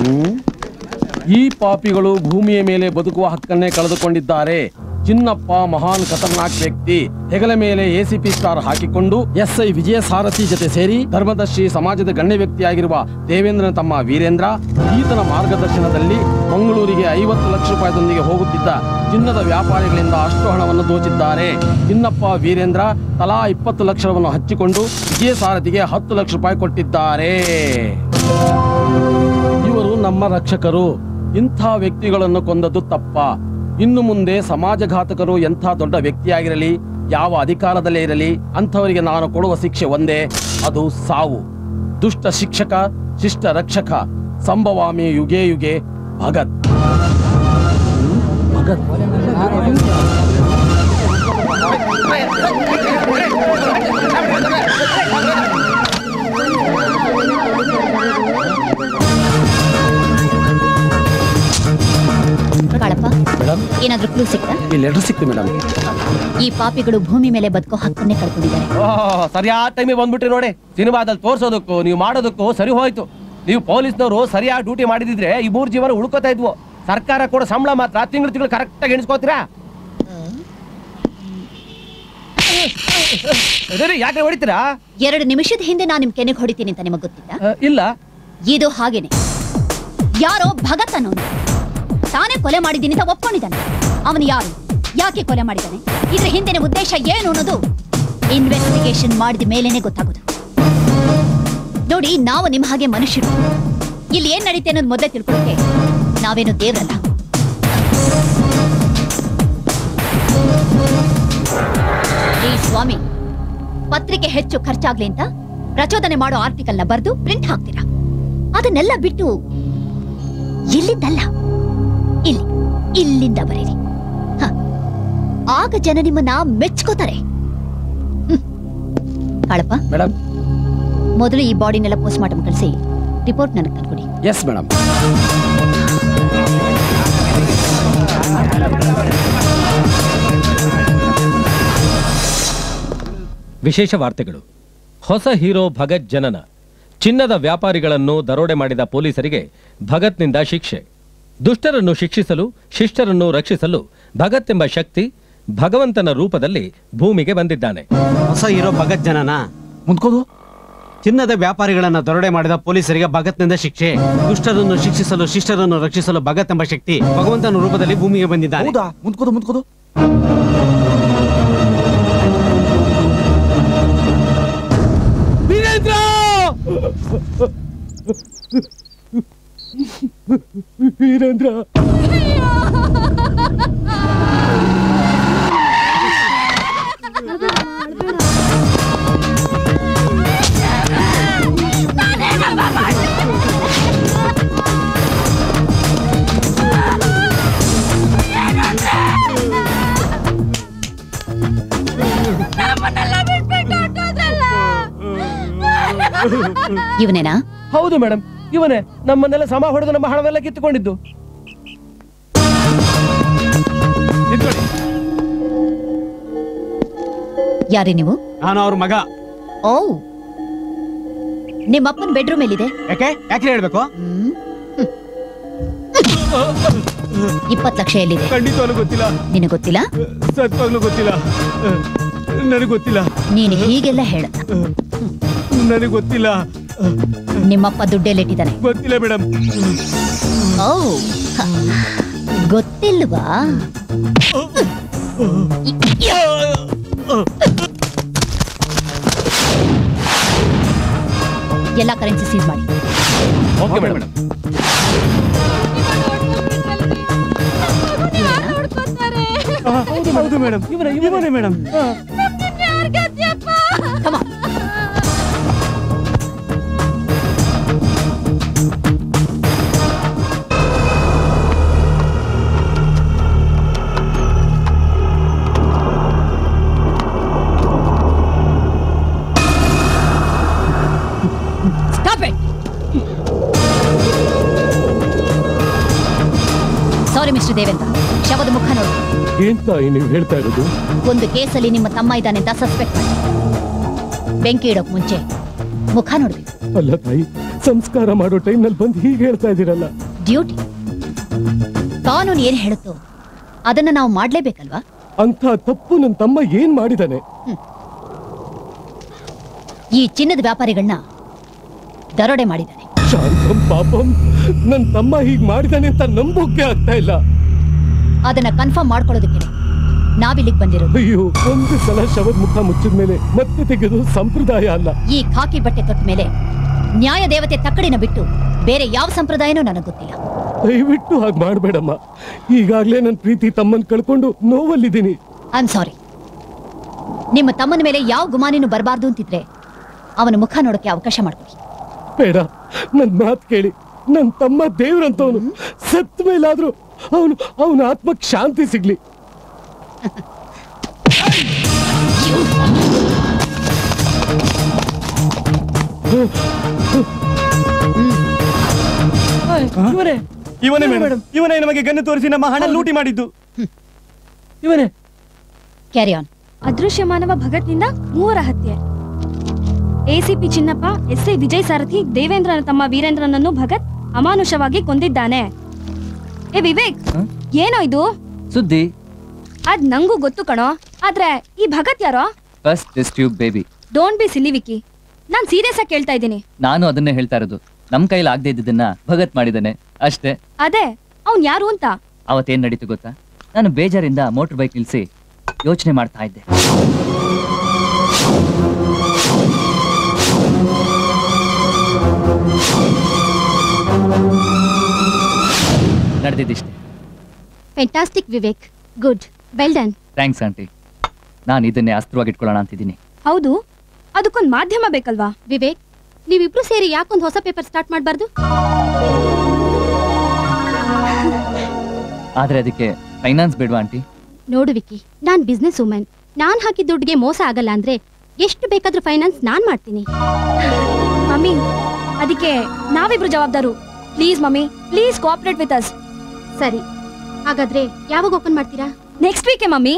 ಹ್ಮ್? ಈ ಪಾಪಿಗಳು ಭೂಮಿಯ ಮೇಲೆ ಬದುಕುವ ಹಕ್ಕನ್ನೇ ಕಳೆದುಕೊಂಡಿದ್ದಾರೆ ಚಿನ್ನಪ್ಪ ಮಹಾನ್ ಖತರ್ನಾಕ್ ವ್ಯಕ್ತಿ ಹೆಗಲ ಮೇಲೆ ಎಸಿಪಿ ಸ್ಟಾರ್ ಹಾಕಿಕೊಂಡು ಎಸ್ ಐ ವಿಜಯ ಸಾರಥಿ ಜೊತೆ ಸೇರಿ ಧರ್ಮದರ್ಶಿ ಸಮಾಜದ ಗಣ್ಯ ವ್ಯಕ್ತಿಯಾಗಿರುವ ದೇವೇಂದ್ರನ ತಮ್ಮ ವೀರೇಂದ್ರ ಈತನ ಮಾರ್ಗದರ್ಶನದಲ್ಲಿ ಮಂಗಳೂರಿಗೆ ಐವತ್ತು ಲಕ್ಷ ರೂಪಾಯಿದೊಂದಿಗೆ ಹೋಗುತ್ತಿದ್ದ ಚಿನ್ನದ ವ್ಯಾಪಾರಿಗಳಿಂದ ಅಷ್ಟು ಹಣವನ್ನು ದೋಚಿದ್ದಾರೆ ಚಿನ್ನಪ್ಪ ವೀರೇಂದ್ರ ತಲಾ ಇಪ್ಪತ್ತು ಲಕ್ಷವನ್ನು ಹಂಚಿಕೊಂಡು ವಿಜಯ ಸಾರಥಿಗೆ ಹತ್ತು ಲಕ್ಷ ರೂಪಾಯಿ ಕೊಟ್ಟಿದ್ದಾರೆ ಇವರು ನಮ್ಮ ರಕ್ಷಕರು ಇಂಥ ವ್ಯಕ್ತಿಗಳನ್ನು ಕೊಂದದ್ದು ತಪ್ಪ ಇನ್ನು ಮುಂದೆ ಸಮಾಜಘಾತಕರು ಎಂಥ ದೊಡ್ಡ ವ್ಯಕ್ತಿಯಾಗಿರಲಿ ಯಾವ ಅಧಿಕಾರದಲ್ಲೇ ಇರಲಿ ಅಂಥವರಿಗೆ ನಾನು ಕೊಡುವ ಶಿಕ್ಷೆ ಒಂದೇ ಅದು ಸಾವು ದುಷ್ಟ ಶಿಕ್ಷಕ ಶಿಷ್ಟ ರಕ್ಷಕ ಸಂಭವಾಮಿ ಯುಗೆ ಯುಗೆ ಭಗತ್ ಭಗತ್ ಕಾಳಪ್ಪ ಮೇಡಮ್ ಏನಾದ್ರೂ ಕ್ಲೂ ಸಿಕ್ತಾ ಈ ಲೆಟರ್ ಸಿಕ್ತು ಮೇಡಮ್ ಈ ಪಾಪಿಗಳು ಭೂಮಿ ಮೇಲೆ ಬದುಕೋ ಹಕ್ಕನ್ನೇ ಕಳ್ಕೊಂಡಿದ್ದಾರೆ ಓಹ್ ಸರಿಯಾದ ಟೈಮಿಗೆ ಬಂದ್ಬಿಟ್ರಿ ನೋಡಿ ಸಿನಿಮಾದಲ್ಲಿ ತೋರ್ಸೋದಕ್ಕೂ ನೀವು ಮಾಡೋದಕ್ಕೂ ಸರಿ ಹೋಯ್ತು ನೀವು ಪೊಲೀಸ್ನವರು ಸರಿಯಾಗಿ ಡ್ಯೂಟಿ ಮಾಡಿದಿದ್ರೆ ಈ ಮೂರು ಜೀವನ ಉಳ್ಕೋತಾ ಇದ್ವು ಸರ್ಕಾರ ಕೊಡೋ ಸಂಬಳ ಮಾತ್ರ ತಿಂಗಳು ತಿಂಗಳು ಕರೆಕ್ಟಾಗಿ ಎಣಿಸ್ಕೋತೀರಾ ರೀ ಯಾಕೆ ಹೊಡಿತೀರಾ ಎರಡು ನಿಮಿಷದ ಹಿಂದೆ ನಾನು ನಿಮ್ ಕೆನೆಗೆ ಹೊಡಿತೀನಿ ಅಂತ ನಿಮಗೆ ಗೊತ್ತಿಲ್ಲ ಆ, ಇಲ್ಲ ಇದು ಹಾಗೇನೆ ಯಾರೋ ಭಗತ್ ಅನ್ನೋನು ತಾನೇ ಕೊಲೆ ಮಾಡಿದ್ದೀನಿ ಅಂತ ಒಪ್ಕೊಂಡಿದ್ದಾನೆ ಅವನು ಯಾರು ಯಾಕೆ ಕೊಲೆ ಮಾಡಿದ್ದಾನೆ ಇದ್ರ ಹಿಂದಿನ ಉದ್ದೇಶ ಏನು ಅನ್ನೋದು ಇನ್ವೆಸ್ಟಿಗೇಷನ್ ಮಾಡಿದ ಮೇಲೇನೆ ಗೊತ್ತಾಗೋದು ನೋಡಿ ನಾವು ನಿಮ್ಮ ಹಾಗೆ ಮನುಷ್ಯರು ಇಲ್ಲಿ ಏನ್ ನಡೀತೆ ಅನ್ನೋದು ಮೊದಲೇ ತಿಳ್ಕೊಳ್ಳೋಕೆ ನಾವೇನು ದೇವ್ರಲ್ಲ ಈ ಸ್ವಾಮಿ ಪತ್ರಿಕೆ ಹೆಚ್ಚು ಖರ್ಚಾಗ್ಲಿ ಅಂತ ಪ್ರಚೋದನೆ ಮಾಡೋ ಆರ್ಟಿಕಲ್ನ ಬರೆದು ಪ್ರಿಂಟ್ ಹಾಕ್ತೀರಾ ಅದನ್ನೆಲ್ಲ ಬಿಟ್ಟು ಇಲ್ಲಿದ್ದಲ್ಲ ಇಲ್ಲಿ ಇಲ್ಲಿಂದ ಬರೀರಿ ಹ. ಆಗ ಜನ ನಿಮ್ಮನ್ನ ಮೆಚ್ಕೋತಾರೆ ಹ್ಮ್. ಕಾಳಪ್ಪ ಮೇಡಮ್ ಮೊದಲು ಈ ಬಾಡಿನೆಲ್ಲ ಪೋಸ್ಟ್ ಮಾರ್ಟಮ್ ಕಳಿಸಿ ರಿಪೋರ್ಟ್ ನನಗೆ ತಂದ್ಕೊಡಿ ಎಸ್ ಮೇಡಮ್ ವಿಶೇಷ ವಾರ್ತೆಗಳು ಹೊಸ ಹೀರೋ ಭಗತ್ ಜನನ ಚಿನ್ನದ ವ್ಯಾಪಾರಿಗಳನ್ನು ದರೋಡೆ ಮಾಡಿದ ಪೊಲೀಸರಿಗೆ ಭಗತ್ನಿಂದ ಶಿಕ್ಷೆ ದುಷ್ಟರನ್ನು ಶಿಕ್ಷಿಸಲು ಶಿಷ್ಟರನ್ನು ರಕ್ಷಿಸಲು ಭಗತ್ ಎಂಬ ಶಕ್ತಿ ಭಗವಂತನ ರೂಪದಲ್ಲಿ ಭೂಮಿಗೆ ಬಂದಿದ್ದಾನೆ ಹೊಸ ಇರೋ ಭಗತ್ ಜನನ ಮುಂದ್ಕೋದು ಚಿನ್ನದ ವ್ಯಾಪಾರಿಗಳನ್ನ ದರೋಡೆ ಮಾಡಿದ ಪೊಲೀಸರಿಗೆ ಭಗತ್ನಿಂದ ಶಿಕ್ಷೆ ದುಷ್ಟರನ್ನು ಶಿಕ್ಷಿಸಲು ಶಿಷ್ಟರನ್ನು ರಕ್ಷಿಸಲು ಭಗತ್ ಎಂಬ ಶಕ್ತಿ ಭಗವಂತನ ರೂಪದಲ್ಲಿ ಭೂಮಿಗೆ ಬಂದಿದ್ದಾನೆ ಹೌದಾ ಮುಂದ್ಕೋದು ಮುಂದ್ಕೋದು ಇವನೇನಾ ಹೌದು ಮೇಡಮ್ ಇವನೇ ನಮ್ಮನ್ನೆಲ್ಲ ಸಮ ಹೊಡೆದು ನಮ್ಮ ಹಣವೆಲ್ಲ ಕಿತ್ತುಕೊಂಡಿದ್ದು ನಿಂತ್ಕೊಳ್ಳಿ. ಯಾರೇ ನೀವು ನಾನು ಅವ್ರ ಮಗ ಓ ನಿಮ್ಮಪ್ಪನ ಬೆಡ್ರೂಮ್ ಎಲ್ಲಿದೆ ಯಾಕೆ ಯಾಕೆ ಹೇಳ್ಬೇಕು ಹ್ಮ್. ಇಪ್ಪತ್ತು ಲಕ್ಷ ಎಲ್ಲಿದೆ ಖಂಡಿತವಾಗ್ಲೂ ಗೊತ್ತಿಲ್ಲ ನಿನಗೆ ಗೊತ್ತಿಲ್ಲ ಸತ್ವಾಗ್ಲೂ ಗೊತ್ತಿಲ್ಲ ನನಗೆ ಗೊತ್ತಿಲ್ಲ ನೀನು ಹೀಗೆಲ್ಲ ಹೇಳಲ್ಲ ನನಗೆ ಗೊತ್ತಿಲ್ಲ ನಿಮ್ಮಪ್ಪ ದುಡ್ಡೆಲ್ಲಿಟ್ಟಿದ್ದಾನೆ ಗೊತ್ತಿಲ್ಲ ಮೇಡಮ್ ಓ ಹ. ಗೊತ್ತಿಲ್ವಾ ಎಲ್ಲ ಕರೆನ್ಸಿ ಸೀಸ್ ಮಾಡಿ ಓಕೆ ಮೇಡಮ್ ಹೌದು ಮೇಡಮ್ ಇವನೇ ಇವನೇ madam Come on. Stop it! Sorry mister Devendra ಶವದ ಮುಖ ನೋಡಿ ಏನ್ ತಾಯಿ ನೀವು ಹೇಳ್ತಾ ಇರೋದು ಒಂದು ಕೇಸಲ್ಲಿ ನಿಮ್ಮ ತಮ್ಮ ಇದ್ದಾನೆ ಅಂತ ಸಸ್ಪೆಕ್ಟ್ ಮಾಡಿ ಬೆಂಕಿ ಇಡೋಕ್ ಮುಂಚೆ ಮುಖ ನೋಡ್ಬೇಕು ಅಲ್ಲ ತಾಯಿ ಸಂಸ್ಕಾರ ಮಾಡೋ ಟೈಮ್ನಲ್ಲಿ ಬಂದು ಹೀಗೆ ಹೇಳ್ತಾ ಇದ್ದೀರಲ್ಲ ಡ್ಯೂಟಿ ಕಾನೂನು ಏನ್ ಹೇಳುತ್ತೋ ಅದನ್ನ ನಾವು ಮಾಡ್ಲೇಬೇಕಲ್ವಾ ಅಂತ ತಪ್ಪು ನನ್ನ ತಮ್ಮ ಏನ್ ಮಾಡಿದಾನೆ ಈ ಚಿನ್ನದ ವ್ಯಾಪಾರಿಗಳನ್ನ ದರೋಡೆ ಮಾಡಿದ್ದಾನೆ ಶಾಂತಂ ಪಾಪಂ ನನ್ನ ತಮ್ಮ ಹೀಗ್ ಮಾಡಿದಾನೆ ಅಂತ ನಂಬೋಕೆ ಆಗ್ತಾ ಇಲ್ಲ ಅದನ್ನ ಕನ್ಫರ್ಮ್ ಮಾಡ್ಕೊಳ್ಳೋದಕ್ಕೆ ನಾವಿಲ್ಲಿಗೆ ಬಂದಿರೋದು ಅಯ್ಯೋ ಒಂದು ಸಲ ಶವದ ಮುಖ ಮುಚ್ಚಿದ ಮೇಲೆ ಮತ್ತೆ ತೆಗೆದು ಸಂಪ್ರದಾಯ ಅಲ್ಲ ಈ ಖಾಕಿ ಬಟ್ಟೆ ತೊಟ್ಟ ಮೇಲೆ ನ್ಯಾಯ ದೇವತೆ ತಕ್ಕಡಿನ ಬಿಟ್ಟು ಬೇರೆ ಯಾವ ಸಂಪ್ರದಾಯನೂ ನನಗೆ ಗೊತ್ತಿಲ್ಲ ದಯವಿಟ್ಟು ಹಾಗೆ ಮಾಡಬೇಡಮ್ಮ ಈಗಾಗ್ಲೇ ನನ್ನ ಪ್ರೀತಿ ತಮ್ಮನ್ ಕಳ್ಕೊಂಡು ನೋವಲ್ಲಿದ್ದೀನಿ ಐ ಆಮ್ ಸಾರಿ ನಿಮ್ಮ ತಮ್ಮನ ಮೇಲೆ ಯಾವ ಗುಮಾನಿನೂ ಬರಬಾರ್ದು ಅಂತಿದ್ರೆ ಅವನ ಮುಖ ನೋಡಕ್ಕೆ ಅವಕಾಶ ಮಾಡ್ಕೊಡಿ ಬೇಡ ನನ್ ಮಾತ್ ಕೇಳಿ ನನ್ ತಮ್ಮ ದೇವ್ರಂತವನು ಸತ್ ಮೇಲಾದ್ರೂ ಅವನು ಅವನ ಆತ್ಮಕ್ ಶಾಂತಿ ಸಿಗ್ಲಿ ಇವನೇ ಇವನೇ ಮೇಡಮ್ ಇವನೇ ನಮಗೆ ಗನ್ನು ತೋರಿಸಿ ನಮ್ಮ ಹಣ ಲೂಟಿ ಮಾಡಿದ್ದು ಇವನೇ ಕ್ಯಾರಿ ಆನ್ ಅದೃಶ್ಯ ಮಾನವ ಭಗತ್ನಿಂದ ಮೂವರ ಹತ್ಯೆ ಎಸಿಪಿ ಚಿನ್ನಪ್ಪ ಎಸ್ಐ ವಿಜಯ್ ಸಾರಥಿ ದೇವೇಂದ್ರನ ತಮ್ಮ ವೀರೇಂದ್ರನನ್ನು ಭಗತ್ ಅಮಾನುಷವಾಗಿ ಕೊಂದಿದ್ದಾನೆ ಏ ವಿವೇಕ್ ಏನೋ ಇದು ಸುದ್ದಿ ಅದ್ ನಂಗೂ ಗೊತ್ತು ಕಣೋ ಆದ್ರೆ ಈ ಭಗತ್ ಯಾರೋ first test tube baby don't be silly Vicky ನಾನ್ ಸೀರಿಯಸ್ ಆಗಿ ಕೇಳ್ತಾ ಇದ್ದೀನಿ ನಾನು ಅದನ್ನೇ ಹೇಳ್ತಾ ಇರೋದು ನಮ್ ಕೈಲಿ ಆಗದೆ ಇದ್ದದನ್ನ ಭಗತ್ ಮಾಡಿದಾನೆ ಅಷ್ಟೇ ಅದೇ ಅವ್ನ್ ಯಾರು ಅಂತ ಅವತ್ತೇನ್ ನಡೀತು ಗೊತ್ತಾ ನಾನು ಬೇಜಾರಿಂದ ಮೋಟರ್ ಬೈಕ್ ನಿಲ್ಸಿ ಯೋಚನೆ ಮಾಡ್ತಾ ಇದ್ದೆ ನಡೆದಿದ್ದಿಷ್ಟೇ fantastic Vivek good well done thanks aunty ನಾನು ಇದನ್ನೇ ಅಸ್ತ್ರವಾಗಿ ಇಟ್ಕೊಳ್ಳೋಣ ಅಂತಿದ್ದೀನಿ ಹೌದು ಅದಕ್ಕೊಂದ್ ಮಾಧ್ಯಮ ಬೇಕಲ್ವಾ ವಿವೇಕ್ ನೀವಿಬ್ರು ಸೇರಿ ಯಾಕೊಂದ್ ಹೊಸ ಪೇಪರ್ ಸ್ಟಾರ್ಟ್ ಮಾಡಬಾರ್ದು ಆದ್ರೆ ಅದಕ್ಕೆ ಫೈನಾನ್ಸ್ ಬೇಡವಾ ಆಂಟಿ ನೋಡು ವಿಕಿ ನಾನ್ ಬಿಸ್ನೆಸ್ ವುಮೆನ್ ನಾನ್ ಹಾಕಿದ ದುಡ್ಡಿಗೆ ಮೋಸ ಆಗಲ್ಲ ಅಂದ್ರೆ ಎಷ್ಟು ಬೇಕಾದ್ರೂ ಫೈನಾನ್ಸ್ ನಾನ್ ಮಾಡ್ತೀನಿ ಮಮ್ಮಿ ಅದಕ್ಕೆ ನಾವಿಬ್ರು ಜವಾಬ್ದಾರು please mummy please cooperate with us ಸರಿ ಹಾಗಾದ್ರೆ ಯಾವಾಗ ಓಪನ್ ಮಾಡ್ತೀರಾ ನೆಕ್ಸ್ಟ್ ವೀಕೆ ಮಮ್ಮಿ